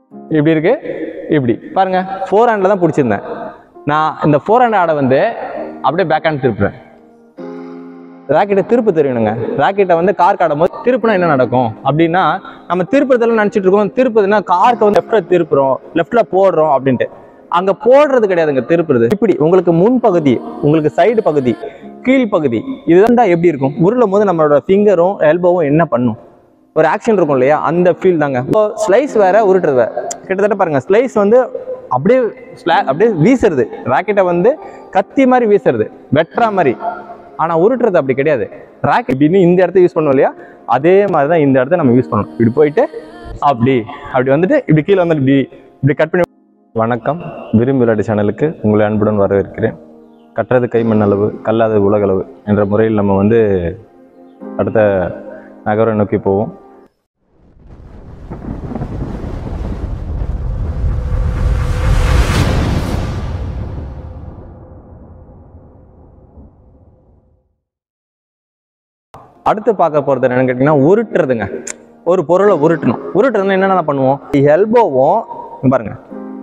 இப்படி இருக்கு இப்படி பாருங்க ஃபோர் ஹேண்டில் தான் பிடிச்சிருந்தேன் நான் இந்த ஃபோர் ஹேண்ட் ஆடை வந்து அப்படியே பேக் ஹேண்ட் திருப்புறேன் ராக்கெட்டை திருப்பு தெரியணுங்க ராக்கெட்டை வந்து கார் காடும் போது திருப்புனா என்ன நடக்கும் அப்படின்னா நம்ம திருப்புறதெல்லாம் நினச்சிட்டு இருக்கோம் திருப்புதுன்னா காருக்கு வந்து லெஃப்ட்டில் திருப்புறோம் லெஃப்ட்டில் போடுறோம் அப்படின்ட்டு அங்கே போடுறது கிடையாதுங்க திருப்புறது இப்படி உங்களுக்கு முன் பகுதி உங்களுக்கு சைடு பகுதி கீழ் பகுதி இதுதான் எப்படி இருக்கும் உருளும் போது நம்மளோட ஃபிங்கரும் எல்போவும் என்ன பண்ணும் ஒரு ஆக்ஷன் இருக்கும் இல்லையா அந்த ஃபீல் தாங்க இப்போ ஸ்லைஸ் வேற உருட்டுறது வேற கிட்டத்தட்ட பாருங்க ஸ்லைஸ் வந்து அப்படியே ஸ்லா அப்படியே வீசுறது ராக்கெட்டை வந்து கத்தி மாதிரி வீசுறது வெட்டுறா மாதிரி ஆனா உருட்டுறது அப்படி கிடையாது ராக்கெட் இப்படின்னு இந்த இடத்த யூஸ் பண்ணுவோம் இல்லையா அதே மாதிரி தான் இந்த இடத்த நம்ம யூஸ் பண்ணணும் இப்படி போயிட்டு அப்படி அப்படி வந்துட்டு இப்படி கீழே வந்துட்டு இப்படி இப்படி கட் பண்ணி வணக்கம் விரும்பி விளையாட்டு சேனலுக்கு உங்களை அன்புடன் வரவேற்கிறேன் கற்றது கைமண் அளவு கல்லாதது உலகளவு என்ற முறையில் நம்ம வந்து அடுத்த நகரை நோக்கி போவோம் அடுத்து பார்க்க போகிறது என்னன்னு கேட்டிங்கன்னா உருட்டுறதுங்க ஒரு பொருளை உருட்டணும் உருட்டுறதுன்னா என்னென்ன பண்ணுவோம் எல்போவும் இங்க பாருங்க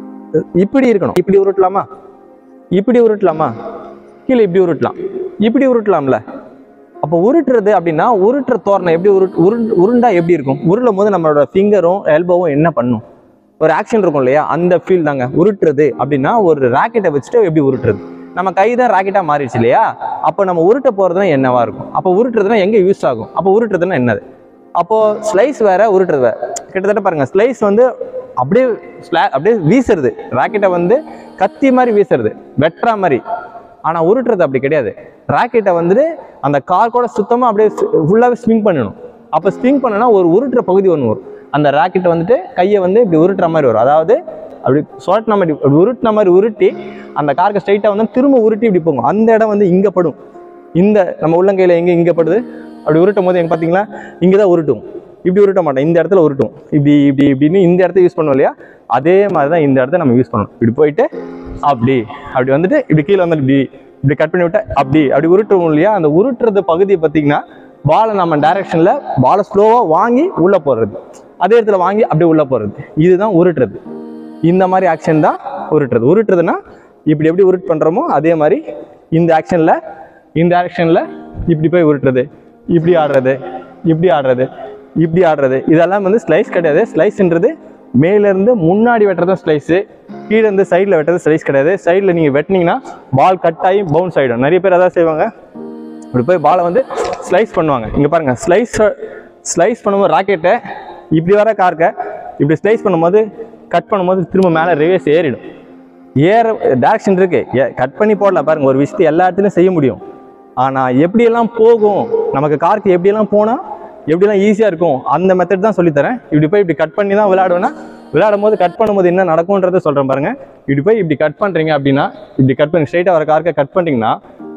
இப்படி இருக்கணும் இப்படி உருட்டலாமா இப்படி உருட்டலாமா கீழே இப்படி உருட்டலாம் இப்படி உருட்டலாம்ல அப்போ உருட்டுறது அப்படின்னா உருட்டுற தோரணை எப்படி உரு உரு உருண்டா எப்படி இருக்கும் உருளும் போது நம்மளோட ஃபிங்கரும் எல்போவும் என்ன பண்ணும் ஒரு ஆக்ஷன் இருக்கும் இல்லையா அந்த ஃபீல் தாங்க உருட்டுறது அப்படின்னா ஒரு ராக்கெட்டை வச்சுட்டு எப்படி உருட்டுறது நம்ம கை தான் ராக்கெட்டாக மாறிடுச்சு இல்லையா அப்போ நம்ம உருட்ட போகிறதுனா என்னவா இருக்கும் அப்போ உருட்டுறதுனா எங்கே யூஸ் ஆகும் அப்போ உருட்டுறதுனா என்னது அப்போ ஸ்லைஸ் வேற உருட்டுறது வேற கிட்டத்தட்ட பாருங்க ஸ்லைஸ் வந்து அப்படியே ஸ்லா அப்படியே வீசுறது ராக்கெட்டை வந்து கத்தி மாதிரி வீசுறது வெட்டுறா மாதிரி ஆனா உருட்டுறது அப்படி கிடையாது ராக்கெட்டை வந்துட்டு அந்த கார் கூட சுத்தமா அப்படியே ஃபுல்லாகவே ஸ்விங் பண்ணணும் அப்போ ஸ்விங் பண்ணனா ஒரு உருட்டுற பகுதி ஒன்று வரும் அந்த ராக்கெட்டை வந்துட்டு கையை வந்து இப்படி உருட்டுற மாதிரி வரும் அதாவது அப்படி சொரட்டின மாதிரி அப்படி உருட்டின மாதிரி உருட்டி அந்த காருக்கு ஸ்ட்ரைட்டாக வந்து திரும்ப உருட்டி இப்படி போகும் அந்த இடம் வந்து இங்கே படும் இந்த நம்ம உள்ளங்கையில் எங்கே இங்கே படுது அப்படி உருட்டும் போது எங்க பார்த்தீங்களா இங்கே தான் உருட்டும் இப்படி உருட்ட மாட்டோம் இந்த இடத்துல உருட்டும் இப்படி இப்படி இப்படின்னு இந்த இடத்த யூஸ் பண்ணுவோம் இல்லையா அதே மாதிரி தான் இந்த இடத்த நம்ம யூஸ் பண்ணணும் இப்படி போயிட்டு அப்படி அப்படி வந்துட்டு இப்படி கீழே வந்துட்டு இப்படி இப்படி கட் பண்ணி விட்டு அப்படி அப்படி உருட்டுவோம் இல்லையா அந்த உருட்டுறது பகுதி பார்த்தீங்கன்னா பாலை நம்ம டைரக்ஷனில் பாலை ஸ்லோவாக வாங்கி உள்ளே போடுறது அதே இடத்துல வாங்கி அப்படியே உள்ளே போடுறது இதுதான் உருட்டுறது இந்த மாதிரி ஆக்ஷன் தான் உருட்டுறது உருட்டுறதுன்னா இப்படி எப்படி உருட் பண்ணுறோமோ அதே மாதிரி இந்த ஆக்ஷனில் இந்த ஆக்ஷனில் இப்படி போய் உருட்டுறது இப்படி ஆடுறது இப்படி ஆடுறது இப்படி ஆடுறது இதெல்லாம் வந்து ஸ்லைஸ் கிடையாது ஸ்லைஸ்ன்றது மேலேருந்து முன்னாடி வெட்டுறது ஸ்லைஸு கீழே இருந்து சைடில் வெட்டுறது ஸ்லைஸ் கிடையாது சைடில் நீங்கள் வெட்டினீங்கன்னா பால் கட் ஆகி பவுன்ஸ் ஆகிடும் நிறைய பேர் அதான் செய்வாங்க இப்படி போய் பாலை வந்து ஸ்லைஸ் பண்ணுவாங்க இங்கே பாருங்கள் ஸ்லைஸ் ஸ்லைஸ் பண்ணும்போது ராக்கெட்டை இப்படி வர கார்க்கை இப்படி ஸ்லைஸ் பண்ணும்போது கட் பண்ணும்போது திரும்ப மேலே ரிவேஸ் ஏறிடும் ஏற டேரக்ஷன் இருக்கு கட் பண்ணி போடலாம் பாருங்க ஒரு விஷயத்தை எல்லா இடத்துலையும் செய்ய முடியும் ஆனால் எப்படியெல்லாம் போகும் நமக்கு காருக்கு எப்படியெல்லாம் போனால் எப்படிலாம் ஈஸியாக இருக்கும் அந்த மெத்தட் தான் சொல்லித்தரேன் இப்படி போய் இப்படி கட் பண்ணி தான் விளையாடுவேன்னா விளையாடும் போது கட் பண்ணும்போது என்ன நடக்கும்ன்றதை சொல்கிறேன் பாருங்க இப்படி போய் இப்படி கட் பண்ணுறீங்க அப்படின்னா இப்படி கட் பண்ணி ஸ்ட்ரைட்டாக வர கார்க்கை கட் பண்ணிட்டீங்கன்னா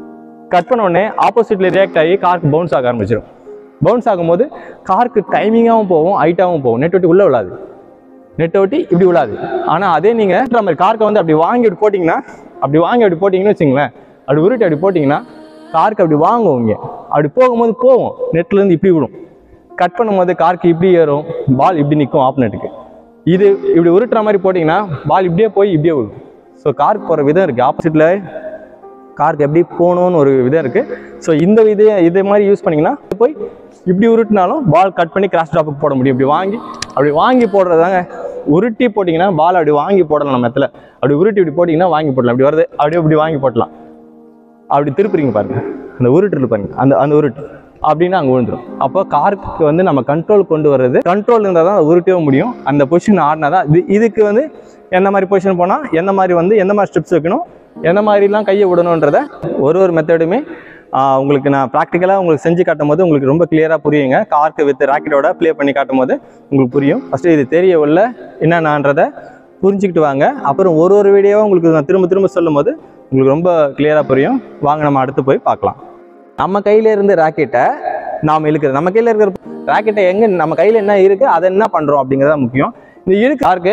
கட் பண்ண உடனே ஆப்போசிட்ல ரியாக்ட் ஆகி காருக்கு பவுன்ஸ் ஆக ஆரம்பிச்சிடும் பவுன்ஸ் ஆகும்போது காருக்கு டைமிங்காகவும் போகும் ஹைட்டாகவும் போகும் நெட் ஒட்டி உள்ளே விழாது நெட்டை ஒட்டி இப்படி விழாது ஆனால் அதே நீங்கள் மாதிரி கார்க்கை வந்து அப்படி வாங்கி அப்படி போட்டிங்கன்னா அப்படி வாங்கி அப்படி போட்டிங்கன்னு வச்சுங்களேன் அப்படி உருட்டி அப்படி போட்டிங்கன்னா காருக்கு அப்படி வாங்கும் இங்கே அப்படி போகும்போது போகும் நெட்லேருந்து இப்படி விடும் கட் பண்ணும்போது காருக்கு இப்படி ஏறும் பால் இப்படி நிற்கும் ஆப்னெட்டுக்கு இது இப்படி உருட்டுற மாதிரி போட்டிங்கன்னா பால் இப்படியே போய் இப்படியே விடும் ஸோ காருக்கு போகிற விதம் இருக்குது ஆப்போசிட்டில் காருக்கு எப்படி போகணும்னு ஒரு விதம் இருக்குது ஸோ இந்த வித இது மாதிரி யூஸ் பண்ணிங்கன்னா போய் இப்படி உருட்டினாலும் பால் கட் பண்ணி கிராஸ் ட்ராப்புக்கு போட முடியும் இப்படி வாங்கி அப்படி வாங்கி போடுறதாங்க உருட்டி போட்டிங்கன்னா பால் அப்படி வாங்கி போடலாம் நம்ம இடத்துல அப்படி உருட்டி இப்படி போட்டிங்கன்னா வாங்கி போடலாம் அப்படி வருது அப்படியே இப்படி வாங்கி போடலாம் அப்படி திருப்புறீங்க பாருங்க அந்த உருட்டுல பாருங்க அந்த அந்த உருட்டு அப்படின்னா அங்கே விழுந்துடும் அப்போ காருக்கு வந்து நம்ம கண்ட்ரோல் கொண்டு வர்றது கண்ட்ரோல் இருந்தால் தான் அதை உருட்டவே முடியும் அந்த பொசிஷன் ஆடினா தான் இது இதுக்கு வந்து எந்த மாதிரி பொசிஷன் போனால் எந்த மாதிரி வந்து எந்த மாதிரி ஸ்டெப்ஸ் வைக்கணும் எந்த மாதிரிலாம் கையை விடணுன்றத ஒரு ஒரு மெத்தடுமே உங்களுக்கு நான் ப்ராக்டிக்கலாக உங்களுக்கு செஞ்சு காட்டும் போது உங்களுக்கு ரொம்ப கிளியராக புரியுங்க கார்க்கு வித் ராக்கெட்டோட ப்ளே பண்ணி காட்டும் போது உங்களுக்கு புரியும் ஃபஸ்ட்டு இது தெரிய உள்ள என்னென்னன்றதை புரிஞ்சுக்கிட்டு வாங்க அப்புறம் ஒரு ஒரு வீடியோவும் உங்களுக்கு நான் திரும்ப திரும்ப சொல்லும் போது உங்களுக்கு ரொம்ப கிளியராக புரியும் வாங்க நம்ம அடுத்து போய் பார்க்கலாம் நம்ம கையில இருந்து ராக்கெட்டை நாம் இழுக்கிறது நம்ம கையில இருக்கிற ராக்கெட்டை எங்க நம்ம கையில என்ன இருக்கு அதை என்ன பண்றோம் அப்படிங்கிறது தான் முக்கியம் இந்த இருக்கு காருக்கு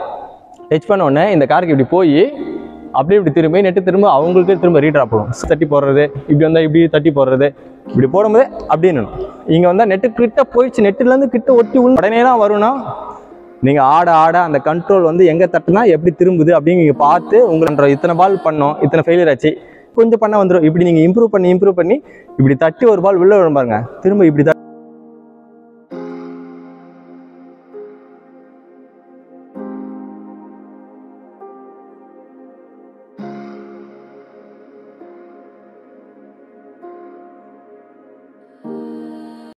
டச் பண்ண உடனே இந்த காருக்கு இப்படி போய் அப்படியே இப்படி திரும்பி நெட்டு திரும்ப அவங்களுக்கு திரும்ப ரீட்ராப் பண்ணும் தட்டி போடுறது இப்படி வந்தால் இப்படி தட்டி போடுறது இப்படி போடும்போது அப்படியே நின்னும் இங்கே வந்தால் நெட்டு கிட்ட போயிடுச்சு நெட்டுலேருந்து கிட்ட ஒட்டி உள்ள உடனே தான் வரும்னா நீங்கள் ஆட ஆட அந்த கண்ட்ரோல் வந்து எங்கே தட்டுனா எப்படி திரும்புது அப்படின்னு நீங்கள் பார்த்து உங்களை இத்தனை பால் பண்ணோம் இத்தனை ஃபெயிலியர் ஆச்சு கொஞ்சம் பண்ண வந்துடும் இப்படி நீங்கள் இம்ப்ரூவ் பண்ணி இம்ப்ரூவ் பண்ணி இப்படி தட்டி ஒரு பால் வெளில விடும் பாருங்க திரும்ப இப்படி தட்டி